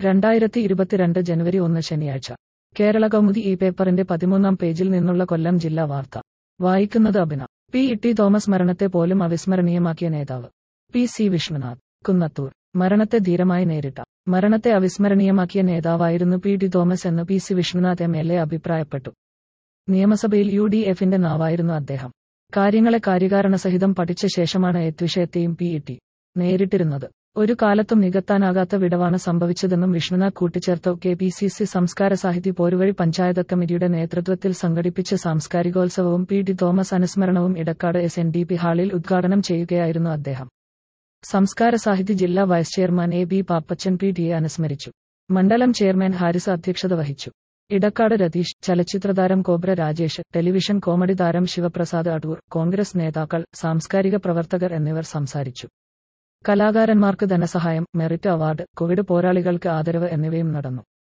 രണ്ടായിരത്തി ഇരുപത്തിരണ്ട് ജനുവരി ഒന്ന് ശനിയാഴ്ച കേരള കൗമുദി ഈ പേപ്പറിന്റെ പതിമൂന്നാം പേജിൽ നിന്നുള്ള കൊല്ലം ജില്ലാ വാർത്ത വായിക്കുന്നത് അഭിന പി ടി തോമസ് മരണത്തെ പോലും അവിസ്മരണീയമാക്കിയ നേതാവ് പി സി വിഷ്ണുനാഥ് കുന്നത്തൂർ മരണത്തെ ധീരമായി നേരിട്ട മരണത്തെ അവിസ്മരണീയമാക്കിയ നേതാവായിരുന്നു പി ടി തോമസ് എന്ന് P C Vishnunath M L A അഭിപ്രായപ്പെട്ടു നിയമസഭയിൽ യു ഡി എഫിന്റെ നാവായിരുന്നു അദ്ദേഹം കാര്യങ്ങളെ കാര്യകാരണസഹിതം പഠിച്ച ശേഷമാണ് ഏത്വിഷയത്തെയും പി ടി നേരിട്ടിരുന്നത് ഒരു കാലത്തും നികത്താനാകാത്ത വിടവാണ് സംഭവിച്ചതെന്നും വിഷ്ണുനാഥ് കൂട്ടിച്ചേർത്തു കെ പി സി സി സംസ്കാര സാഹിത്യ പോരുവഴി പഞ്ചായത്ത് കമ്മിറ്റിയുടെ നേതൃത്വത്തിൽ സംഘടിപ്പിച്ച സാംസ്കാരികോത്സവവും പി ടി തോമസ് അനുസ്മരണവും Edakkad S N D P ഹാളിൽ ഉദ്ഘാടനം ചെയ്യുകയായിരുന്നു അദ്ദേഹം സംസ്കാര സാഹിത്യ ജില്ലാ vice chairman A B Pappachan P ടിയെ അനുസ്മരിച്ചു മണ്ഡലം ചെയർമാൻ ഹാരിസ് അധ്യക്ഷത വഹിച്ചു ഇടക്കാട് രതീഷ് ചലച്ചിത്രതാരം കോബ്ര രാജേഷ് ടെലിവിഷൻ കോമഡി താരം ശിവപ്രസാദ് അടൂർ കോൺഗ്രസ് നേതാക്കൾ സാംസ്കാരിക പ്രവർത്തകർ എന്നിവർ സംസാരിച്ചു കലാകാരന്മാർക്ക് ധനസഹായം മെറിറ്റ് അവാർഡ് കോവിഡ് പോരാളികൾക്ക് ആദരവ് എന്നിവയും നടന്നു